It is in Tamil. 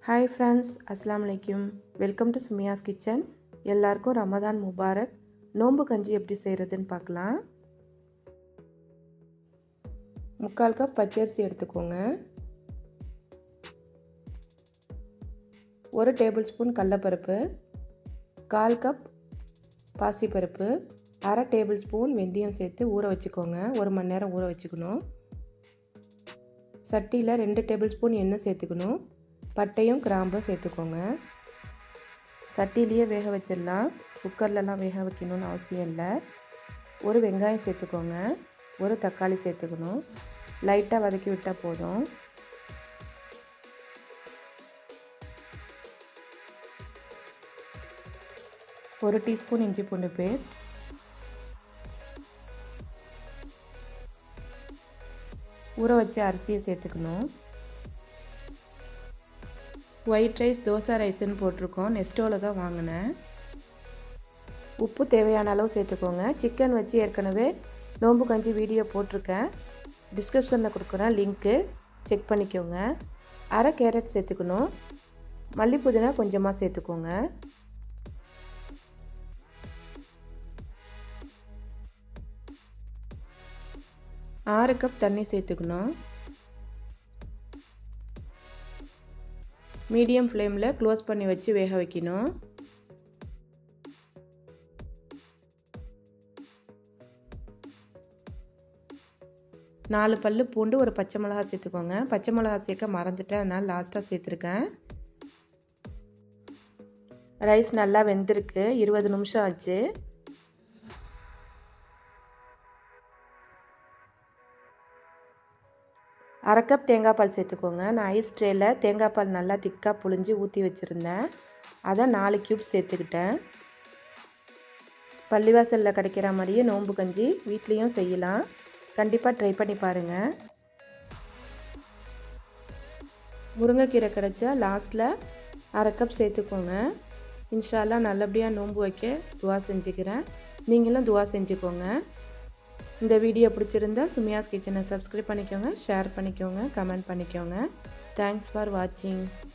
ஹாய் ஃப்ரெண்ட்ஸ் அஸ்லாம் வலைக்கும் வெல்கம் டு சுமியாஸ் கிச்சன் எல்லாருக்கும் ரமதான் முபாரக் நோன்பு கஞ்சி எப்படி செய்கிறதுன்னு பார்க்கலாம் முக்கால் கப் பச்சரிசி எடுத்துக்கோங்க ஒரு டேபிள் ஸ்பூன் கடலப்பருப்பு கால் கப் பாசிப்பருப்பு அரை டேபிள் ஸ்பூன் வெந்தயம் சேர்த்து ஊற வச்சுக்கோங்க ஒரு மணி நேரம் ஊற வச்சுக்கணும் சட்டியில் ரெண்டு டேபிள் ஸ்பூன் எண்ணெய் சேர்த்துக்கணும் பட்டையும் கிராம்பும் சேர்த்துக்கோங்க சட்டிலேயே வேக வச்சிடலாம் குக்கர்லலாம் வேக வைக்கணும்னு அவசியம் இல்லை ஒரு வெங்காயம் சேர்த்துக்கோங்க ஒரு தக்காளி சேர்த்துக்கணும் லைட்டாக வதக்கி விட்டால் போதும் ஒரு டீஸ்பூன் இஞ்சி பூண்டு பேஸ்ட் ஊற வச்ச அரிசியை சேர்த்துக்கணும் ஒயிட் ரைஸ் தோசை ரைஸ்ன்னு போட்டிருக்கோம் நெஸ்டோவில் தான் வாங்கினேன் உப்பு தேவையான அளவு சேர்த்துக்கோங்க சிக்கன் வச்சு ஏற்கனவே நோம்பு கஞ்சி வீடியோ போட்டிருக்கேன் டிஸ்கிரிப்ஷனில் கொடுக்குறேன் லிங்க்கு செக் பண்ணிக்கோங்க அரை கேரட் சேர்த்துக்கணும் மல்லி புதினா கொஞ்சமாக சேர்த்துக்கோங்க ஆறு கப் தண்ணி சேர்த்துக்கணும் மீடியம் ஃப்ளேமில் க்ளோஸ் பண்ணி வச்சு வேக வைக்கணும் நாலு பல் பூண்டு ஒரு பச்சை மிளகா சேர்த்துக்கோங்க பச்சை மிளகா சேர்க்க மறந்துட்டேன் அதனால் லாஸ்ட்டாக சேர்த்துருக்கேன் ரைஸ் நல்லா வெந்திருக்கு இருபது நிமிஷம் ஆச்சு அரை கப் தேங்காய் பால் சேர்த்துக்கோங்க நான் ஐஸ் ட்ரேயில் தேங்காய் பால் நல்லா திக்காக புழிஞ்சு ஊற்றி வச்சுருந்தேன் அதை நாலு க்யூப் சேர்த்துக்கிட்டேன் பள்ளிவாசலில் கிடைக்கிற மாதிரியே நோன்பு கஞ்சி வீட்லேயும் செய்யலாம் கண்டிப்பாக ட்ரை பண்ணி பாருங்கள் முருங்கைக்கீரை கிடைச்சா லாஸ்ட்டில் அரை கப் சேர்த்துக்கோங்க இன்ஷால்லாம் நல்லபடியாக நோன்பு வைக்க துவா செஞ்சுக்கிறேன் நீங்களும் துவா செஞ்சுக்கோங்க இந்த வீடியோ பிடிச்சிருந்தா சுமியாஸ் கிச்சனை சப்ஸ்கிரைப் பண்ணிக்கோங்க ஷேர் பண்ணிக்கோங்க கமெண்ட் பண்ணிக்கோங்க தேங்க்ஸ் ஃபார் வாட்சிங்